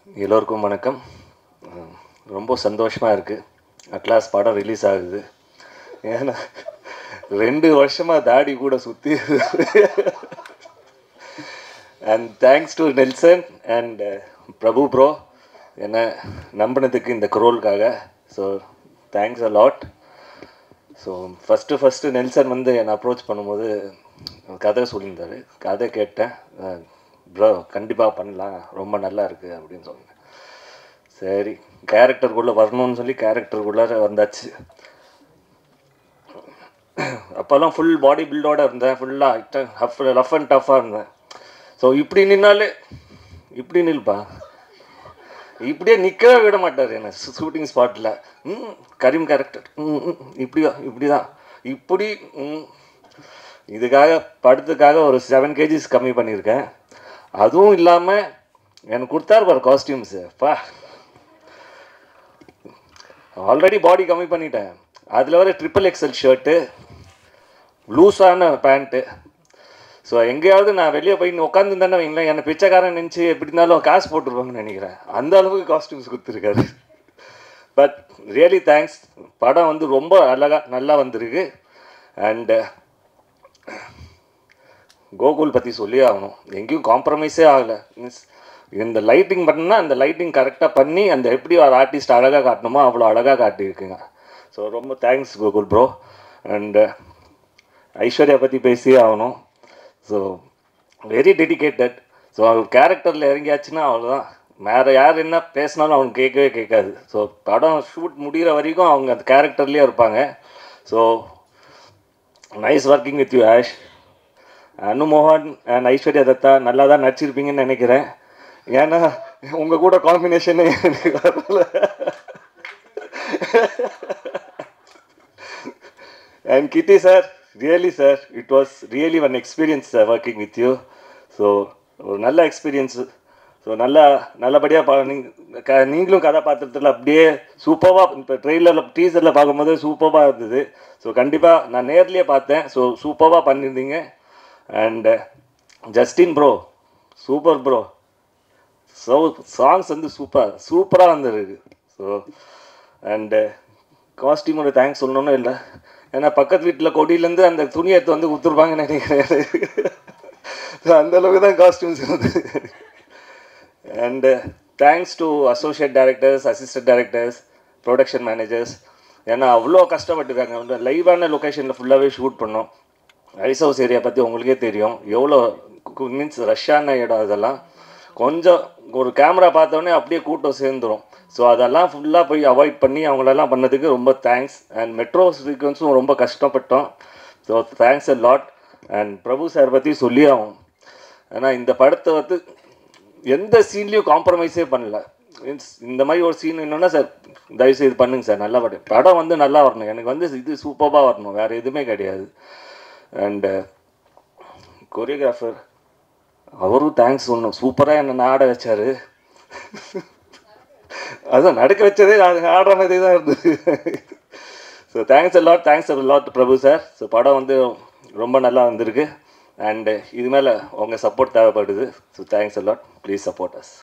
எல்லோருக்கும் வணக்கம் அஹ் ரொம்ப சந்தோஷமாக இருக்குது அட்லாஸ் படம் ரிலீஸ் ஆகுது ஏன்னா ரெண்டு வருஷமாக தாடி கூட சுற்றி and thanks to Nelson and Prabhu bro என்ன நம்பினதுக்கு இந்த குரோலுக்காக so thanks a lot so first first Nelson வந்து என்னை அப்ரோச் பண்ணும்போது கதை சொல்லியிருந்தாரு கதை கேட்டேன் ப்ரோ கண்டிப்பாக பண்ணலாம் ரொம்ப நல்லா இருக்குது அப்படின்னு சொன்னேன் சரி கேரக்டருக்குள்ளே வரணும்னு சொல்லி கேரக்டருக்குள்ளே வந்தாச்சு அப்போல்லாம் ஃபுல் பாடி பில்டோட இருந்தேன் ஃபுல்லாக ஹஃப் ரஃப் அண்ட் டஃப்பாக இருந்தேன் ஸோ இப்படி நின்னாலே இப்படி நில்பா இப்படியே நிற்கவே விட மாட்டார் என்ன ஷூட்டிங் ஸ்பாட்டில் ம் கரீம் கேரக்டர் ம் ம், இப்படியா இப்படி தான் இப்படி ம் இதுக்காக படத்துக்காக ஒரு செவன் கேஜிஸ் கம்மி பண்ணியிருக்கேன் அதுவும் இல்லாமல் எனக்கு கொடுத்தாரு பாரு காஸ்டியூம்ஸு பா ஆல்ரெடி பாடி கம்மி பண்ணிட்டேன் அதில் வர ட்ரிபிள் எக்ஸல் ஷர்ட்டு லூஸான பேண்ட்டு ஸோ எங்கேயாவது நான் வெளியே போய் உட்காந்துருந்தேன்னு வைங்களேன் என்னை பிச்சைக்காரன் நினச்சி எப்படி இருந்தாலும் காசு போட்டுருவாங்கன்னு நினைக்கிறேன் அந்த அளவுக்கு காஸ்டியூம்ஸ் கொடுத்துருக்காரு பட் ரியலி தேங்க்ஸ் படம் வந்து ரொம்ப அழகாக நல்லா வந்திருக்கு அண்டு கோகுல் பற்றி சொல்லி ஆகணும் எங்கேயும் காம்ப்ரமைஸே ஆகலை மீன்ஸ் இந்த லைட்டிங் பண்ணால் அந்த லைட்டிங் கரெக்டாக பண்ணி அந்த எப்படி ஒரு ஆர்டிஸ்ட் அழகாக காட்டணுமோ அவ்வளோ அழகாக காட்டியிருக்குங்க ஸோ ரொம்ப thanks Gokul bro and Aishwarya பற்றி பேசியே ஆகணும் ஸோ வெரி டெடிகேட்டட் ஸோ அவர் கேரக்டரில் இறங்கியாச்சுன்னா அவ்வளோதான் வேறு யார் என்ன பேசினாலும் அவனுக்கு கேட்கவே கேட்காது ஸோ படம் ஷூட் முடிகிற வரைக்கும் அவங்க அந்த கேரக்டர்லேயே இருப்பாங்க so nice working with you Ash Anu மோகன் அண்ட் ஐஸ்வர்யா தத்தா நல்லா தான் நடிச்சிருப்பீங்கன்னு நினைக்கிறேன் ஏன்னா உங்கள் கூட காம்பினேஷனே எனக்கு வரல and Kitty sir really sir it was really one experience working with you so ஒரு நல்ல எக்ஸ்பீரியன்ஸு ஸோ நல்லா நல்லபடியாக பா நீங்க- க நீங்களும் கதாபாத்திரத்தில் அப்படியே சூப்பராக இப்போ ட்ரெயிலரில் டீசரில் பார்க்கும்போது சூப்பராக இருந்தது ஸோ கண்டிப்பாக நான் நேர்லேயே பார்த்தேன் ஸோ சூப்பராக பண்ணியிருந்தீங்க and Justin bro super bro so songs வந்து சூப்பர் சூப்பராக வந்திருக்கு ஸோ அண்டு காஸ்டியூமோட தேங்க்ஸ் சொல்லணும்னு இல்லை ஏன்னா பக்கத்து வீட்டில் கொடியிலேருந்து அந்த துணி எடுத்து வந்து கொடுத்துருப்பாங்கன்னு நினைக்கிறேன் ஸோ அந்த அளவுக்கு தான் காஸ்டியூம்ஸ் இருந்தது and thanks to associate directors assistant directors production managers ஏன்னா அவ்வளோ கஷ்டப்பட்டுருக்காங்க வந்து லைவான லொக்கேஷனில் ஃபுல்லாகவே ஷூட் பண்ணோம் ஐஸ் ஹவுஸ் ஏரியா பற்றி உங்களுக்கே தெரியும் எவ்வளோ மீன்ஸ் ரஷ்ஷான இடம் இதெல்லாம் கொஞ்சம் ஒரு கேமரா பார்த்தோன்னே அப்படியே கூட்டம் சேர்ந்துரும் ஸோ அதெல்லாம் ஃபுல்லாக போய் அவாய்ட் பண்ணி அவங்களெல்லாம் பண்ணதுக்கு ரொம்ப தேங்க்ஸ் அண்ட் மெட்ரோ சீக்வன்ஸும் ரொம்ப கஷ்டப்பட்டோம் so thanks a lot and Prabhu sir பற்றி சொல்லி ஆகும் ஏன்னா இந்த படத்தை வந்து எந்த சீன்லேயும் காம்ப்ரமைஸே பண்ணல மீன்ஸ் இந்த மாதிரி ஒரு சீன் என்னன்னா சார் தயவுசெய்து பண்ணுங்க சார் நல்லா படம் படம் வந்து நல்லா வரணும் எனக்கு வந்து இது சூப்பராக வரணும் வேறு எதுவுமே கிடையாது அண்டு கொரியோகிராஃபர் அவரும் தேங்க்ஸ் சொல்லணும் சூப்பராக என்னை ஆட வச்சார் அதான் நடக்க வச்சதே அது ஆடுற மாதிரி தான் இருந்தது so thanks lot thanks lot Prabhu sir so படம் வந்து ரொம்ப நல்லா வந்திருக்கு அண்டு இது மேலே உங்கள் சப்போர்ட் தேவைப்படுது so thanks lot please support as